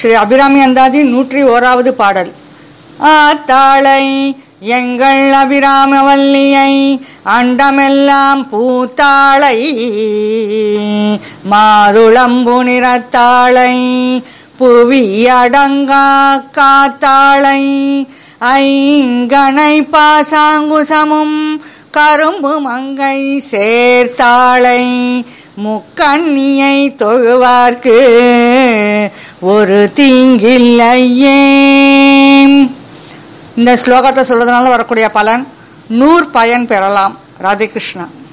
ஸ்ரீ அபிராமி அந்தாதி நூற்றி ஓராவது பாடல் ஆத்தாளை எங்கள் அபிராமவல்லியை அண்டமெல்லாம் பூத்தாளை மாதுளம்பு நிறத்தாளை புவி அடங்கா காத்தாளை ஐங்கனை பாசாங்குசமும் கரும்பு மங்கை சேர்த்தாளை முக்கண்ணியை தொழுவார்க்கு ஒரு தீங்கில்லையே இந்த ஸ்லோகத்தை சொல்றதுனால வரக்கூடிய பலன் நூறு பயன் பெறலாம் ராதே கிருஷ்ணா